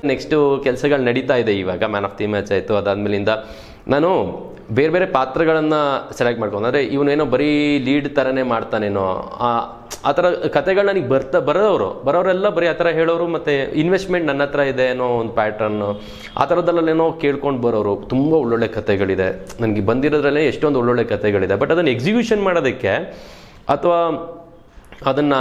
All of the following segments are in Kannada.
ನೆಕ್ಸ್ಟು ಕೆಲಸಗಳು ನಡೀತಾ ಇದೆ ಇವಾಗ ಮ್ಯಾನ್ ಆಫ್ ದಿ ಮ್ಯಾಚ್ ಆಯಿತು ಅದಾದ್ಮೇಲಿಂದ ನಾನು ಬೇರೆ ಬೇರೆ ಪಾತ್ರಗಳನ್ನು ಸೆಲೆಕ್ಟ್ ಮಾಡ್ಕೊಂಡು ಅಂದರೆ ಇವನೇನೋ ಬರೀ ಲೀಡ್ ಥರನೇ ಮಾಡ್ತಾನೇನೋ ಆ ಆ ಥರ ಕತೆಗಳು ನನಗೆ ಬರ್ತಾ ಬರೋರು ಬರೋರೆಲ್ಲ ಬರೀ ಆ ಥರ ಹೇಳೋರು ಮತ್ತು ಇನ್ವೆಸ್ಟ್ಮೆಂಟ್ ನನ್ನ ಹತ್ರ ಇದೆ ಏನೋ ಒಂದು ಪ್ಯಾಟ್ರನ್ನು ಆ ಥರದಲ್ಲೇನೋ ಕೇಳ್ಕೊಂಡು ಬರೋರು ತುಂಬ ಒಳ್ಳೊಳ್ಳೆ ಕತೆಗಳಿದೆ ನನಗೆ ಬಂದಿರೋದ್ರಲ್ಲೇ ಎಷ್ಟೊಂದು ಒಳ್ಳೊಳ್ಳೆ ಕತೆಗಳಿದೆ ಬಟ್ ಅದನ್ನು ಎಕ್ಸಿಕ್ಯೂಷನ್ ಮಾಡೋದಕ್ಕೆ ಅಥವಾ ಅದನ್ನು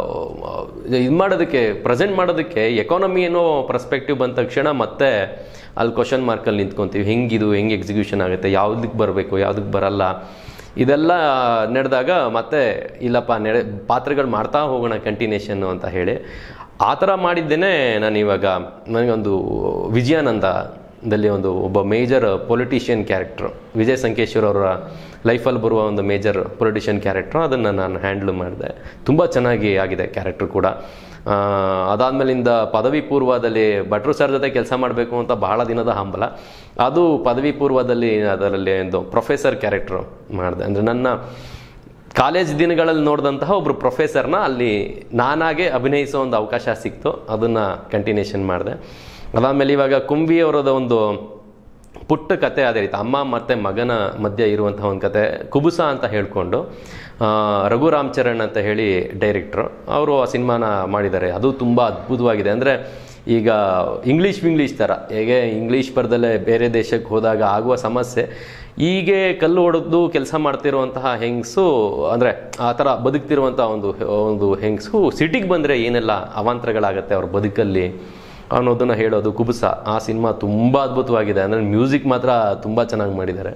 ಇದು ಮಾಡೋದಕ್ಕೆ ಪ್ರೆಸೆಂಟ್ ಮಾಡೋದಕ್ಕೆ ಎಕಾನಮಿ ಏನೋ ಪರ್ಸ್ಪೆಕ್ಟಿವ್ ಬಂದ ತಕ್ಷಣ ಮತ್ತೆ ಅಲ್ಲಿ ಕ್ವಶನ್ ಮಾರ್ಕಲ್ಲಿ ನಿಂತ್ಕೊತೀವಿ ಹೆಂಗಿದು ಹೆಂಗೆ ಎಕ್ಸಿಕ್ಯೂಷನ್ ಆಗುತ್ತೆ ಯಾವುದಕ್ಕೆ ಬರಬೇಕು ಯಾವುದಕ್ಕೆ ಬರಲ್ಲ ಇದೆಲ್ಲ ನಡೆದಾಗ ಮತ್ತೆ ಇಲ್ಲಪ್ಪ ನಡೆ ಪಾತ್ರಗಳು ಮಾಡ್ತಾ ಹೋಗೋಣ ಕಂಟಿನ್ಯೂಷನ್ನು ಅಂತ ಹೇಳಿ ಆ ಥರ ಮಾಡಿದ್ದೇನೆ ನಾನು ಇವಾಗ ನನಗೊಂದು ವಿಜಯಾನಂದ ದಲ್ಲಿ ಒಂದು ಒಬ್ಬ major politician character Vijay Sankeshwar ಅವರ ಲೈಫಲ್ಲಿ ಬರುವ ಒಂದು ಮೇಜರ್ ಪೊಲಿಟಿಷಿಯನ್ ಕ್ಯಾರೆಕ್ಟ್ರು ಅದನ್ನು ನಾನು ಹ್ಯಾಂಡ್ಲ್ ಮಾಡಿದೆ ತುಂಬ ಚೆನ್ನಾಗಿ ಆಗಿದೆ ಕ್ಯಾರೆಕ್ಟ್ರ್ ಕೂಡ ಆ, ಅದಾದ್ಮೇಲಿಂದ ಪದವಿ ಪೂರ್ವದಲ್ಲಿ ಭಟ್ರು ಸರ್ ಜೊತೆ ಕೆಲಸ ಮಾಡಬೇಕು ಅಂತ ಬಹಳ ದಿನದ ಹಂಬಲ ಅದು ಪದವಿ ಪೂರ್ವದಲ್ಲಿ ಅದರಲ್ಲಿ ಒಂದು ಪ್ರೊಫೆಸರ್ ಕ್ಯಾರೆಕ್ಟ್ರು ಮಾಡಿದೆ ಅಂದರೆ ನನ್ನ ಕಾಲೇಜ್ ದಿನಗಳಲ್ಲಿ ನೋಡಿದಂತಹ ಒಬ್ಬರು ಪ್ರೊಫೆಸರ್ನ ಅಲ್ಲಿ ನಾನಾಗೆ ಅಭಿನಯಿಸೋ ಒಂದು ಅವಕಾಶ ಸಿಕ್ತು ಅದನ್ನು ಕಂಟಿನ್ಯೂಷನ್ ಮಾಡಿದೆ ಅದಾದಮೇಲೆ ಇವಾಗ ಕುಂಬಿ ಅವರದ ಒಂದು ಪುಟ್ಟ ಕತೆ ಅದೇ ರೀತಿ ಅಮ್ಮ ಮತ್ತು ಮಗನ ಮಧ್ಯೆ ಇರುವಂತಹ ಒಂದು ಕತೆ ಕುಬುಸ ಅಂತ ಹೇಳಿಕೊಂಡು ರಘುರಾಮ್ ಚರಣ್ ಅಂತ ಹೇಳಿ ಡೈರೆಕ್ಟ್ರು ಅವರು ಆ ಸಿನಿಮಾನ ಮಾಡಿದ್ದಾರೆ ಅದು ತುಂಬ ಅದ್ಭುತವಾಗಿದೆ ಅಂದರೆ ಈಗ ಇಂಗ್ಲೀಷ್ ವಿಂಗ್ಲೀಷ್ ಥರ ಹೇಗೆ ಇಂಗ್ಲೀಷ್ ಬರ್ದಲ್ಲೇ ಬೇರೆ ದೇಶಕ್ಕೆ ಹೋದಾಗ ಆಗುವ ಸಮಸ್ಯೆ ಹೀಗೆ ಕಲ್ಲು ಹೊಡೆದು ಕೆಲಸ ಮಾಡ್ತಿರುವಂತಹ ಹೆಂಗಸು ಅಂದರೆ ಆ ಥರ ಬದುಕ್ತಿರುವಂಥ ಒಂದು ಒಂದು ಹೆಂಗಸು ಸಿಟಿಗೆ ಬಂದರೆ ಏನೆಲ್ಲ ಅವಾಂತರಗಳಾಗತ್ತೆ ಅವ್ರ ಬದುಕಲ್ಲಿ ಅನ್ನೋದನ್ನು ಹೇಳೋದು ಕುಬುಸ ಆ ಸಿನಿಮಾ ತುಂಬ ಅದ್ಭುತವಾಗಿದೆ ಅಂದರೆ ಮ್ಯೂಸಿಕ್ ಮಾತ್ರ ತುಂಬ ಚೆನ್ನಾಗಿ ಮಾಡಿದ್ದಾರೆ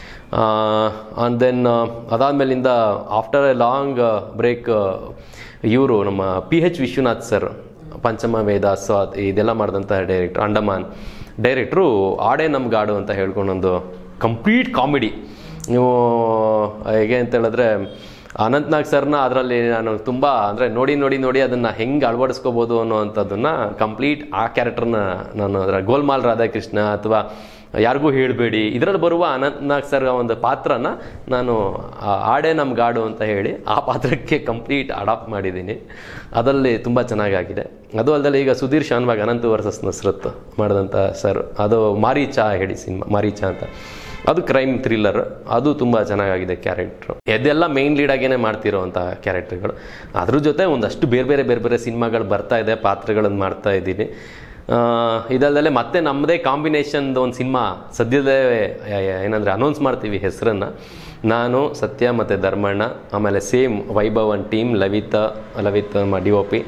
ಆ್ಯಂಡ್ ದೆನ್ ಅದಾದಮೇಲಿಂದ ಆಫ್ಟರ್ ಎ ಲಾಂಗ್ ಬ್ರೇಕ್ ಇವರು ನಮ್ಮ ಪಿ ಎಚ್ ವಿಶ್ವನಾಥ್ ಸರ್ ಪಂಚಮ ವೇದ ಸ್ವಾತ್ ಇದೆಲ್ಲ ಮಾಡಿದಂಥ ಡೈರೆಕ್ಟ್ರ್ ಅಂಡಮಾನ್ ಡೈರೆಕ್ಟ್ರು ಆಡೇ ನಮ್ಗಾಡು ಅಂತ ಹೇಳ್ಕೊಂಡೊಂದು ಕಂಪ್ಲೀಟ್ ಕಾಮಿಡಿ ನೀವು ಹೇಗೆ ಅಂತ ಹೇಳಿದ್ರೆ ಅನಂತ್ನಾಗ್ ಸರ್ನ ಅದರಲ್ಲಿ ನಾನು ತುಂಬ ಅಂದರೆ ನೋಡಿ ನೋಡಿ ನೋಡಿ ಅದನ್ನು ಹೆಂಗೆ ಅಳವಡಿಸ್ಕೋಬೋದು ಅನ್ನೋವಂಥದ್ದನ್ನು ಕಂಪ್ಲೀಟ್ ಆ ಕ್ಯಾರೆಕ್ಟರ್ನ ನಾನು ಅದರ ಗೋಲ್ಮಾಲ್ ರಾಧಾಕೃಷ್ಣ ಅಥವಾ ಯಾರಿಗೂ ಹೇಳಬೇಡಿ ಇದರಲ್ಲಿ ಬರುವ ಅನಂತ್ನಾಗ್ ಸರ್ ಒಂದು ಪಾತ್ರನ ನಾನು ಆ ಆಡೇ ನಮ್ಮ ಗಾಡು ಅಂತ ಹೇಳಿ ಆ ಪಾತ್ರಕ್ಕೆ ಕಂಪ್ಲೀಟ್ ಅಡಾಪ್ಟ್ ಮಾಡಿದ್ದೀನಿ ಅದರಲ್ಲಿ ತುಂಬ ಚೆನ್ನಾಗಾಗಿದೆ ಅದು ಅಲ್ಲದೆ ಈಗ ಸುಧೀರ್ ಶಾನ್ವಾಗ್ ಅನಂತ್ ವರ್ಸಸ್ ನಸ್ರತ್ ಮಾಡಿದಂಥ ಸರ್ ಅದು ಮಾರೀಚ ಹೇಳಿ ಸಿನಿಮಾ ಮಾರೀಚ ಅಂತ ಅದು ಕ್ರೈಮ್ ಥ್ರಿಲ್ಲರ್ ಅದು ತುಂಬ ಚೆನ್ನಾಗಿದೆ ಕ್ಯಾರೆಕ್ಟ್ರು ಇದೆಲ್ಲ ಮೇನ್ ಲೀಡಾಗೇನೆ ಮಾಡ್ತಿರೋವಂಥ ಕ್ಯಾರೆಕ್ಟರ್ಗಳು ಅದ್ರ ಜೊತೆ ಒಂದಷ್ಟು ಬೇರೆ ಬೇರೆ ಬೇರೆ ಬೇರೆ ಸಿನಿಮಾಗಳು ಬರ್ತಾ ಇದೆ ಪಾತ್ರಗಳನ್ನು ಮಾಡ್ತಾ ಇದ್ದೀನಿ ಆ, ಇದಲ್ಲದೆ ಮತ್ತೆ ನಮ್ಮದೇ ಕಾಂಬಿನೇಷನ್ದು ಒಂದು ಸಿನಿಮಾ ಸದ್ಯದಲ್ಲೇ ಏನಂದರೆ ಅನೌನ್ಸ್ ಮಾಡ್ತೀವಿ ಹೆಸರನ್ನು ನಾನು ಸತ್ಯ ಮತ್ತು ಧರ್ಮಣ್ಣ ಆಮೇಲೆ same Vaibhav and team Lavita Lavit ನಮ್ಮ ಡಿ ಒ ಪಿ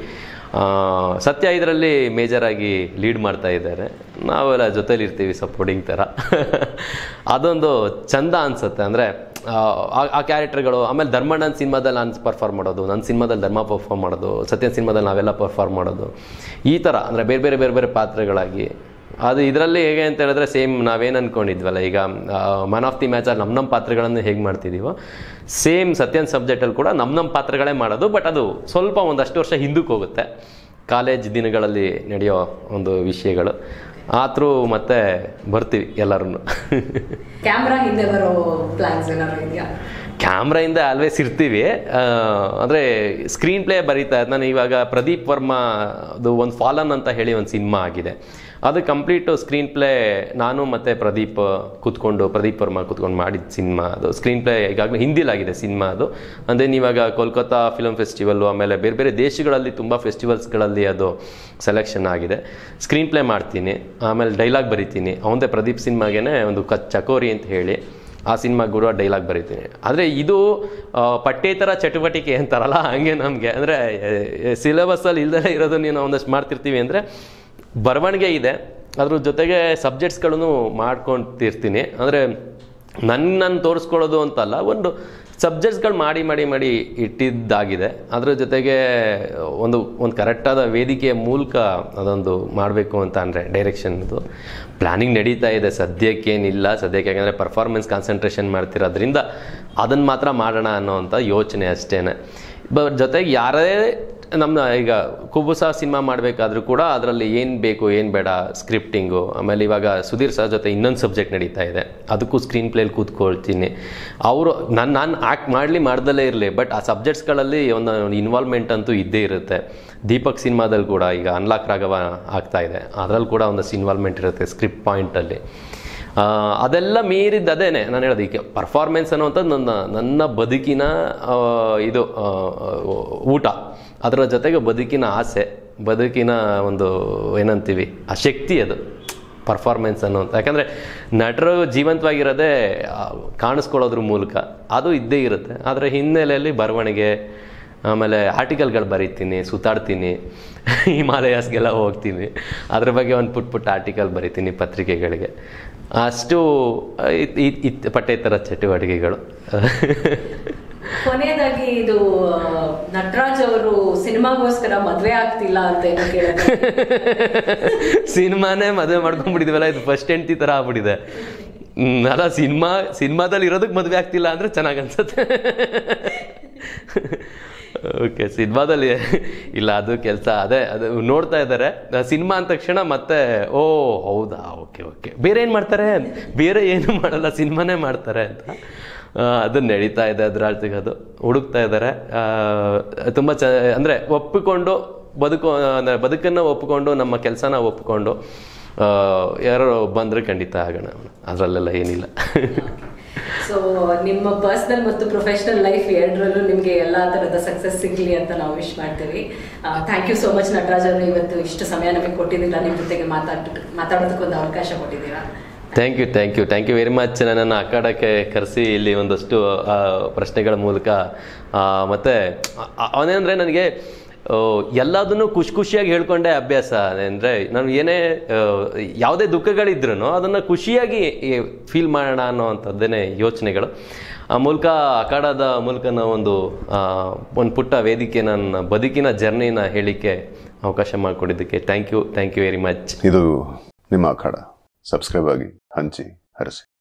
ಸತ್ಯ ಇದರಲ್ಲಿ ಮೇಜರಾಗಿ ಲೀಡ್ ಮಾಡ್ತಾ ಇದ್ದಾರೆ ನಾವೆಲ್ಲ ಜೊತೇಲಿ ಇರ್ತೀವಿ ಸಪೋರ್ಟಿಂಗ್ ಥರ ಅದೊಂದು ಚಂದ ಅನ್ಸುತ್ತೆ ಅಂದರೆ ಆ ಕ್ಯಾರೆಕ್ಟರ್ಗಳು ಆಮೇಲೆ ಧರ್ಮಣ್ಣನ ಸಿನಿಮಾದಲ್ಲಿ ನಾನು ಪರ್ಫಾರ್ಮ್ ಮಾಡೋದು ನನ್ನ ಸಿನಿಮಾದಲ್ಲಿ ಧರ್ಮ ಪರ್ಫಾರ್ಮ್ ಮಾಡೋದು ಸತ್ಯನ ಸಿನಿಮಾದಲ್ಲಿ ನಾವೆಲ್ಲ ಪರ್ಫಾರ್ಮ್ ಮಾಡೋದು ಈ ಥರ ಅಂದರೆ ಬೇರೆ ಬೇರೆ ಬೇರೆ ಬೇರೆ ಪಾತ್ರಗಳಾಗಿ ಅದು ಇದರಲ್ಲಿ ಹೇಗೆ ಅಂತ ಹೇಳಿದ್ರೆ ಸೇಮ್ ನಾವೇನು ಅಂದ್ಕೊಂಡಿದ್ವಲ್ಲ ಈಗ ಮನ್ ಆಫ್ ದಿ ಮ್ಯಾಚಲ್ಲಿ ನಮ್ಮ ನಮ್ಮ ಪಾತ್ರಗಳನ್ನು ಹೇಗೆ ಮಾಡ್ತಿದ್ದೀವೋ ಸೇಮ್ ಸತ್ಯನ್ ಸಬ್ಜೆಕ್ಟಲ್ಲಿ ಕೂಡ ನಮ್ಮ ನಮ್ಮ ಪಾತ್ರಗಳೇ ಮಾಡೋದು ಬಟ್ ಅದು ಸ್ವಲ್ಪ ಒಂದಷ್ಟು ವರ್ಷ ಹಿಂದಕ್ಕೆ ಹೋಗುತ್ತೆ ಕಾಲೇಜ್ ದಿನಗಳಲ್ಲಿ ನಡೆಯೋ ಒಂದು ವಿಷಯಗಳು ಆದರೂ ಮತ್ತೆ ಬರ್ತೀವಿ ಎಲ್ಲರೂ ಕ್ಯಾಮ್ರಾ ಹಿಂದೆ ಬರೋ ಪ್ಲಾನ್ಸ್ ಏನಾದ್ರು ಇದೆಯಾ ಕ್ಯಾಮ್ರಾಯಿಂದ ಆಲ್ವೇಸ್ ಇರ್ತೀವಿ ಆ, ಅಂದರೆ ಸ್ಕ್ರೀನ್ ಪ್ಲೇ ಬರೀತಾ ನಾನು ಇವಾಗ ಪ್ರದೀಪ್ ವರ್ಮಾ ಅದು ಒಂದು ಫಾಲನ್ ಅಂತ ಹೇಳಿ ಒಂದು ಸಿನಿಮಾ ಆಗಿದೆ ಅದು ಕಂಪ್ಲೀಟು ಸ್ಕ್ರೀನ್ ಪ್ಲೇ ನಾನು ಮತ್ತು ಪ್ರದೀಪ್ ಕೂತ್ಕೊಂಡು ಪ್ರದೀಪ್ ವರ್ಮಾ ಕೂತ್ಕೊಂಡು ಮಾಡಿದ ಸಿನಿಮಾ ಅದು ಸ್ಕ್ರೀನ್ ಪ್ಲೇ ಈಗಾಗಲೇ ಹಿಂದಿಲಾಗಿದೆ ಸಿನಿಮಾ ಅದು ಅಂದರೆ ಇವಾಗ ಕೋಲ್ಕತ್ತಾ ಫಿಲ್ಮ್ ಫೆಸ್ಟಿವಲ್ಲು ಆಮೇಲೆ ಬೇರೆ ಬೇರೆ ದೇಶಗಳಲ್ಲಿ ತುಂಬ ಫೆಸ್ಟಿವಲ್ಸ್ಗಳಲ್ಲಿ ಅದು ಸೆಲೆಕ್ಷನ್ ಆಗಿದೆ ಸ್ಕ್ರೀನ್ ಪ್ಲೇ ಮಾಡ್ತೀನಿ ಆಮೇಲೆ ಡೈಲಾಗ್ ಬರಿತೀನಿ ಅವಂದೇ ಪ್ರದೀಪ್ ಸಿನಿಮಾಗೇನೆ ಒಂದು ಕ ಚಕೋರಿ ಅಂತ ಹೇಳಿ ಆ ಸಿನಿಮಾ ಕೂಡ ಡೈಲಾಗ್ ಬರೀತೀನಿ ಆದರೆ ಇದು ಆ, ಪಠ್ಯೇತರ ಚಟುವಟಿಕೆ ಅಂತಾರಲ್ಲ ಹಂಗೆ ನಮಗೆ ಅಂದರೆ ಸಿಲೆಬಸ್ಸಲ್ಲಿ ಇಲ್ಲದೇ ಇರೋದು ನೀನು ಒಂದಷ್ಟು ಮಾಡ್ತಿರ್ತೀವಿ ಅಂದರೆ ಬರವಣಿಗೆ ಇದೆ ಅದ್ರ ಜೊತೆಗೆ ಸಬ್ಜೆಕ್ಟ್ಸ್ಗಳನ್ನು ಮಾಡ್ಕೊತಿರ್ತೀನಿ ಅಂದರೆ ನನ್ನ ನಾನು ತೋರಿಸ್ಕೊಳ್ಳೋದು ಅಂತಲ್ಲ ಒಂದು ಸಬ್ಜೆಕ್ಟ್ಸ್ಗಳು ಮಾಡಿ ಮಾಡಿ ಮಾಡಿ ಇಟ್ಟಿದ್ದಾಗಿದೆ ಅದ್ರ ಜೊತೆಗೆ ಒಂದು ಒಂದು ಕರೆಕ್ಟಾದ ವೇದಿಕೆಯ ಮೂಲಕ ಅದೊಂದು ಮಾಡಬೇಕು ಅಂತ ಅಂದರೆ ಡೈರೆಕ್ಷನ್ದು ಪ್ಲ್ಯಾನಿಂಗ್ ನಡೀತಾ ಇದೆ ಸದ್ಯಕ್ಕೇನಿಲ್ಲ ಸದ್ಯಕ್ಕೆ ಯಾಕಂದರೆ ಪರ್ಫಾರ್ಮೆನ್ಸ್ ಕಾನ್ಸಂಟ್ರೇಷನ್ ಮಾಡ್ತಿರೋದ್ರಿಂದ ಅದನ್ನು ಮಾತ್ರ ಮಾಡೋಣ ಅನ್ನೋವಂಥ ಯೋಚನೆ ಅಷ್ಟೇ ಬ ಜೊತೆಗೆ ಯಾರೇ ನಮ್ಮ ಈಗ ಕುಬುಸ ಸಿನಿಮಾ ಮಾಡಬೇಕಾದ್ರೂ ಕೂಡ ಅದರಲ್ಲಿ ಏನು ಬೇಕು ಏನು ಬೇಡ ಸ್ಕ್ರಿಪ್ಟಿಂಗು ಆಮೇಲೆ ಇವಾಗ ಸುಧೀರ್ ಸರ್ ಜೊತೆ ಇನ್ನೊಂದು ಸಬ್ಜೆಕ್ಟ್ ನಡೀತಾ ಇದೆ ಅದಕ್ಕೂ ಸ್ಕ್ರೀನ್ ಪ್ಲೇಲಿ ಕೂತ್ಕೊಳ್ತೀನಿ ಅವರು ನಾನು ನಾನು ಆ್ಯಕ್ಟ್ ಮಾಡಲಿ ಮಾಡ್ದಲೇ ಇರಲಿ ಬಟ್ ಆ ಸಬ್ಜೆಕ್ಟ್ಸ್ಗಳಲ್ಲಿ ಒಂದು ಇನ್ವಾಲ್ವ್ಮೆಂಟ್ ಅಂತೂ ಇದ್ದೇ ಇರುತ್ತೆ ದೀಪಕ್ ಸಿನಿಮಾದಲ್ಲಿ ಕೂಡ ಈಗ ಅನ್ಲಾಕ್ ರಾಘವ ಆಗ್ತಾ ಇದೆ ಅದರಲ್ಲಿ ಕೂಡ ಒಂದಷ್ಟು ಇನ್ವಾಲ್ವ್ಮೆಂಟ್ ಇರುತ್ತೆ ಸ್ಕ್ರಿಪ್ಟ್ ಪಾಯಿಂಟಲ್ಲಿ ಆ, ಅದೆಲ್ಲ ಮೀರಿದ್ದು ಅದೇನೆ ನಾನು ಹೇಳೋದು ಈಗ ಪರ್ಫಾರ್ಮೆನ್ಸ್ ಅನ್ನುವಂಥದ್ದು ನನ್ನ ನನ್ನ ಬದುಕಿನ ಆ, ಇದು ಆ, ಊಟ ಅದರ ಜೊತೆಗೆ ಬದುಕಿನ ಆಸೆ ಬದುಕಿನ ಒಂದು ಏನಂತೀವಿ ಆ ಶಕ್ತಿ ಅದು ಪರ್ಫಾರ್ಮೆನ್ಸ್ ಅನ್ನುವಂಥ ಯಾಕಂದರೆ ನಟರು ಜೀವಂತವಾಗಿರೋದೇ ಆ, ಕಾಣಿಸ್ಕೊಳ್ಳೋದ್ರ ಮೂಲಕ ಅದು ಇದ್ದೇ ಇರುತ್ತೆ ಆದರೆ ಹಿನ್ನೆಲೆಯಲ್ಲಿ ಬರವಣಿಗೆ ಆಮೇಲೆ ಆರ್ಟಿಕಲ್ಗಳು ಬರೀತೀನಿ ಸುತ್ತಾಡ್ತೀನಿ ಹಿಮಾಲಯಾಸ್ಗೆಲ್ಲ ಹೋಗ್ತೀನಿ ಅದ್ರ ಬಗ್ಗೆ ಒಂದು ಪುಟ್ ಪುಟ್ಟ ಆರ್ಟಿಕಲ್ ಬರೀತೀನಿ ಪತ್ರಿಕೆಗಳಿಗೆ ಅಷ್ಟು ಇತ್- ಇತ್- ಇತ್ ಪಠ್ಯೇತರ ಚಟುವಟಿಕೆಗಳು ಕೊನೆಯದಾಗಿ ಇದು ಆ, ನಟರಾಜ್ ಅವರು ಸಿನಿಮಾಗೋಸ್ಕರ ಮದ್ವೆ ಆಗ್ತಿಲ್ಲ ಅಂತ ಏನೋ ಕೇಳಿದ್ರೆ ಸಿನಿಮಾನೇ ಮದುವೆ ಮಾಡ್ಕೊಂಡ್ಬಿಟ್ಟಿದ್ವಲ್ಲ ಇದು ಫಸ್ಟ್ ಹೆಂಡ್ತಿ ಥರ ಆಗ್ಬಿಟ್ಟಿದೆ ಹ್ಮ್, ಅಲ್ಲ ಸಿನಿಮಾ ಸಿನಿಮಾದಲ್ಲಿ ಇರೋದಕ್ಕೆ ಮದುವೆ ಆಗ್ತಿಲ್ಲ ಅಂದರೆ ಚೆನ್ನಾಗಿ ಅನ್ಸುತ್ತೆ ಓಕೆ ಸಿನಿಮಾದಲ್ಲಿ ಇಲ್ಲ ಅದು ಕೆಲಸ ಅದೇ ಅದು ನೋಡ್ತಾ ಇದ್ದಾರೆ ಸಿನಿಮಾ ಅಂದ ತಕ್ಷಣ ಮತ್ತೆ ಓ ಹೌದಾ ಓಕೆ ಓಕೆ ಬೇರೆ ಏನು ಮಾಡ್ತಾರೆ ಬೇರೆ ಏನು ಮಾಡಲ್ಲ ಸಿನಿಮಾನೇ ಮಾಡ್ತಾರೆ ಅಂತ ಆ, ಅದು ನಡೀತಾ ಇದೆ ಅದ್ರ ಅರ್ಥಕ್ಕೆ ಅದು ಹುಡುಕ್ತಾ ಇದ್ದಾರೆ ತುಂಬ ಚ ಅಂದರೆ ಒಪ್ಪಿಕೊಂಡು ಬದುಕು ಅಂದರೆ ಬದುಕನ್ನು ಒಪ್ಪಿಕೊಂಡು ನಮ್ಮ ಕೆಲಸನ ಒಪ್ಪಿಕೊಂಡು ಆ, ಯಾರೋ ಬಂದರೆ ಖಂಡಿತ ಆಗೋಣ ಅದರಲ್ಲೆಲ್ಲ ಏನಿಲ್ಲ ಸೊ ನಿಮ್ಮ ಪರ್ಸನಲ್ ಮತ್ತು ಪ್ರೊಫೆಷನಲ್ ಲೈಫ್ ಎರಡರಲ್ಲೂ ನಿಮಗೆ ಎಲ್ಲಾ ತರದ ಸಕ್ಸಸ್ ಸಿಗ್ಲಿ ಅಂತ ನಾವು ವಿಶ್ ಮಾಡ್ತೀವಿ thank you so much Nataraj ಅವರು ಇವತ್ತು ಇಷ್ಟು ಸಮಯ ನಮಗೆ ಕೊಟ್ಟಿದ್ದೀರಾ ನಿಮ್ಮ ಜೊತೆಗೆ ಮಾತಾಡ್ ಮಾತಾಡೋದಕ್ಕೊಂದು ಅವಕಾಶ ಕೊಟ್ಟಿದ್ದೀರಾ thank you thank you thank you very much ನನ್ನನ್ನು ಅಖಾಡಕ್ಕೆ ಕರೆಸಿ ಇಲ್ಲಿ ಒಂದಷ್ಟು ಆ, ಪ್ರಶ್ನೆಗಳ ಮೂಲಕ ಆ, ಮತ್ತೆ ಆ- ಅವನೇಂದ್ರೆ ನನಗೆ ಆ, ಎಲ್ಲದನ್ನು ಖುಷಿ ಖುಷಿಯಾಗಿ ಹೇಳ್ಕೊಂಡೆ ಅಭ್ಯಾಸ ಅಂದರೆ ನಾನು ಏನೇ ಆ, ಯಾವುದೇ ದುಃಖಗಳಿದ್ರೂ ಅದನ್ನು ಖುಷಿಯಾಗಿ ಫೀಲ್ ಮಾಡೋಣ ಅನ್ನೋವಂಥದ್ದೇನೆ ಯೋಚನೆಗಳು ಆ ಮೂಲಕ ಅಖಾಡದ ಮೂಲಕ ನಾವು ಒಂದು ಆ, ಒಂದು ಪುಟ್ಟ ವೇದಿಕೆ ನನ್ನ ಬದುಕಿನ ಜರ್ನಿನ ಹೇಳಿಕ್ಕೆ ಅವಕಾಶ ಮಾಡಿಕೊಟ್ಟಿದ್ದಕ್ಕೆ thank you thank you very much ಇದು ನಿಮ್ಮ ಅಖಾಡ ಸಬ್ಸ್ಕ್ರೈಬ್ ಆಗಿ ಹಂಚಿ ಹರಸಿ